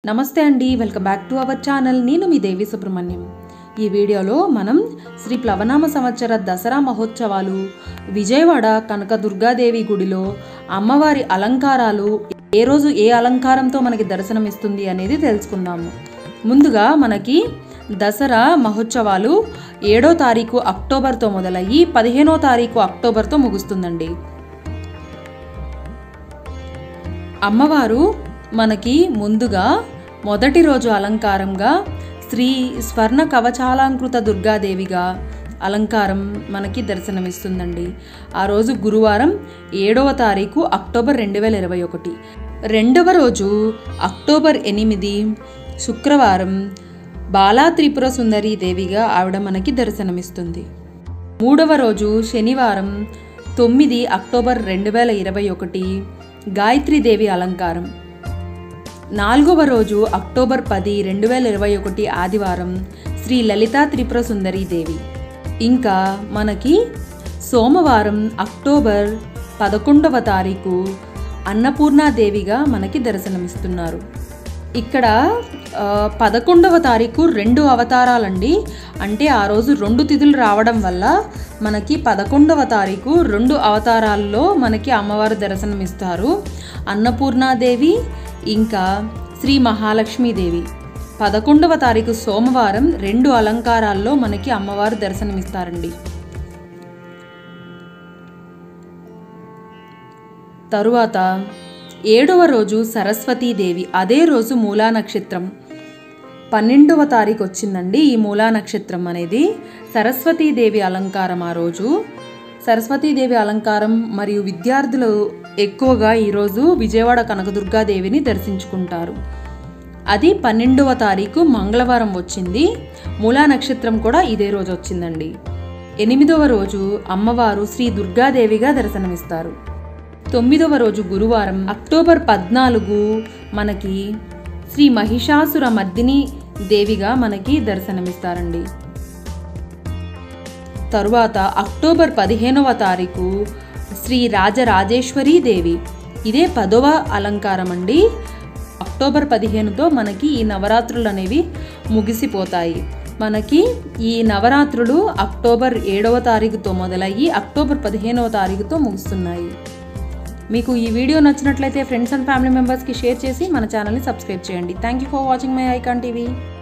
నమస్తే అండి welcome back to our channel నేను మీ దేవి సుబ్రహ్మణ్యం ఈ వీడియోలో మనం శ్రీ ప్లవనామ సంవత్సర దసరా మహోత్సవాలు విజయవాడ కనకదుర్గాదేవి గుడిలో అమ్మవారి అలంకారాలు ఏ రోజు ఏ అలంకారంతో మనకి దర్శనమిస్తుంది అనేది తెలుసుకుందాము ముందుగా మనకి దసరా మహోత్సవాలు ఏడో తారీఖు అక్టోబర్తో మొదలయ్యి పదిహేనో తారీఖు అక్టోబర్తో ముగుస్తుందండి అమ్మవారు మనకి ముందుగా మొదటి రోజు అలంకారంగా శ్రీ స్వర్ణ కవచాలంకృత దుర్గాదేవిగా అలంకారం మనకి దర్శనమిస్తుందండి ఆ రోజు గురువారం ఏడవ తారీఖు అక్టోబర్ రెండు వేల ఇరవై ఒకటి రెండవ రోజు అక్టోబర్ ఎనిమిది శుక్రవారం బాలా త్రిపుర సుందరి దేవిగా ఆవిడ మనకి దర్శనమిస్తుంది మూడవ రోజు శనివారం తొమ్మిది అక్టోబర్ రెండు వేల ఇరవై ఒకటి గాయత్రీదేవి అలంకారం నాలుగవ రోజు అక్టోబర్ పది రెండు వేల ఇరవై ఒకటి ఆదివారం శ్రీ లలితా త్రిపుర సుందరి దేవి ఇంకా మనకి సోమవారం అక్టోబర్ పదకొండవ తారీఖు అన్నపూర్ణాదేవిగా మనకి దర్శనమిస్తున్నారు ఇక్కడ ఆ, పదకొండవ తారీఖు రెండు అవతారాలండి అంటే ఆ రోజు రెండు తిథులు రావడం వల్ల మనకి పదకొండవ తారీఖు రెండు అవతారాల్లో మనకి అమ్మవారు దర్శనమిస్తారు అన్నపూర్ణాదేవి ఇంకా శ్రీ మహాలక్ష్మీదేవి పదకొండవ తారీఖు సోమవారం రెండు అలంకారాల్లో మనకి అమ్మవారు దర్శనమిస్తారండి తరువాత ఏడవ రోజు సరస్వతీదేవి అదే రోజు మూలా నక్షత్రం పన్నెండవ తారీఖు వచ్చిందండి ఈ మూలా నక్షత్రం అనేది సరస్వతీదేవి అలంకారం ఆ రోజు సరస్వతీదేవి అలంకారం మరియు విద్యార్థులు ఎక్కువగా ఈరోజు విజయవాడ కనకదుర్గాదేవిని దర్శించుకుంటారు అది పన్నెండవ తారీఖు మంగళవారం వచ్చింది మూలా నక్షత్రం కూడా ఇదే రోజు వచ్చిందండి ఎనిమిదవ రోజు అమ్మవారు శ్రీ దుర్గాదేవిగా దర్శనమిస్తారు తొమ్మిదవ రోజు గురువారం అక్టోబర్ పద్నాలుగు మనకి శ్రీ మహిషాసుర మర్దిని దేవిగా మనకి దర్శనమిస్తారండి తరువాత అక్టోబర్ పదిహేనవ తారీఖు శ్రీ రాజరాజేశ్వరీ దేవి ఇదే పదవ అలంకారం అండి అక్టోబర్ పదిహేనుతో మనకి ఈ నవరాత్రులు అనేవి ముగిసిపోతాయి మనకి ఈ నవరాత్రులు అక్టోబర్ ఏడవ తారీఖుతో మొదలయ్యి అక్టోబర్ పదిహేనవ తారీఖుతో ముగుస్తున్నాయి మీకు ఈ వీడియో నచ్చినట్లయితే ఫ్రెండ్స్ అండ్ ఫ్యామిలీ మెంబర్స్కి షేర్ చేసి మన ఛానల్ని సబ్స్క్రైబ్ చేయండి thank you for watching my icon TV